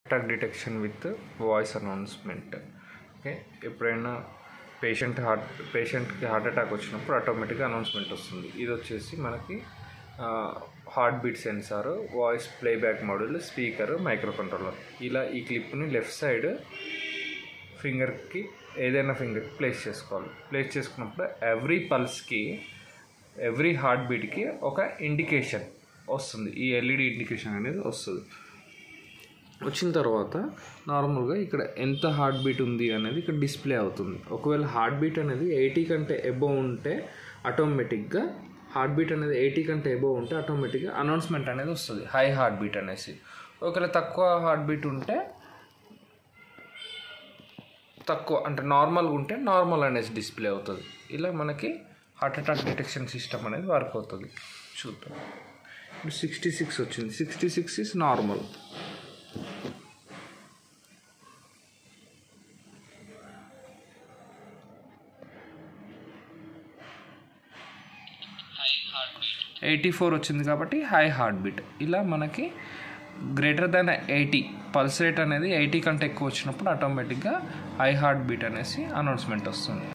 attack detection with voice announcement okay ఎప్పుడైనా patient heart పేషెంట్కి heart attack వచ్చినప్పుడు ఆటోమేటిక్గా అనౌన్స్మెంట్ వస్తుంది ఇది వచ్చేసి మనకి heart beat sensor voice playback model speaker microcontroller ఇలా ఈ క్లిప్ని లెఫ్ట్ సైడ్ ఫింగర్కి ఏదైనా ఫింగర్కి ప్లేస్ చేసుకోవాలి ప్లేస్ చేసుకున్నప్పుడు ఎవ్రీ పల్స్కి ఎవ్రీ హార్ట్ బీట్కి ఒక ఇండికేషన్ వస్తుంది ఈ ఎల్ఈడి ఇండికేషన్ అనేది వస్తుంది వచ్చిన తర్వాత నార్మల్గా ఇక్కడ ఎంత హార్ట్ బీట్ ఉంది అనేది ఇక్కడ డిస్ప్లే అవుతుంది ఒకవేళ హార్ట్ బీట్ అనేది ఎయిటీ కంటే ఎబో ఉంటే ఆటోమేటిక్గా హార్ట్ బీట్ అనేది ఎయిటీ కంటే ఎబో ఉంటే ఆటోమేటిక్గా అనౌన్స్మెంట్ అనేది వస్తుంది హై హార్ట్ బీట్ అనేసి ఒకవేళ తక్కువ హార్ట్ బీట్ ఉంటే తక్కువ అంటే నార్మల్గా ఉంటే నార్మల్ అనేసి డిస్ప్లే అవుతుంది ఇలా మనకి హార్ట్ అటాక్ డిటెక్షన్ సిస్టమ్ అనేది వర్క్ అవుతుంది చూద్దాం ఇప్పుడు సిక్స్టీ సిక్స్ వచ్చింది sixty six is normal eighty four వచ్చింది కాబట్టి హై హార్ట్ బీట్ ఇలా మనకి greater than eighty pulse rate అనేది ఎయిటీ కంటే ఎక్కువ వచ్చినప్పుడు ఆటోమేటిక్గా హై హార్ట్ బీట్ అనేసి అనౌన్స్మెంట్ వస్తుంది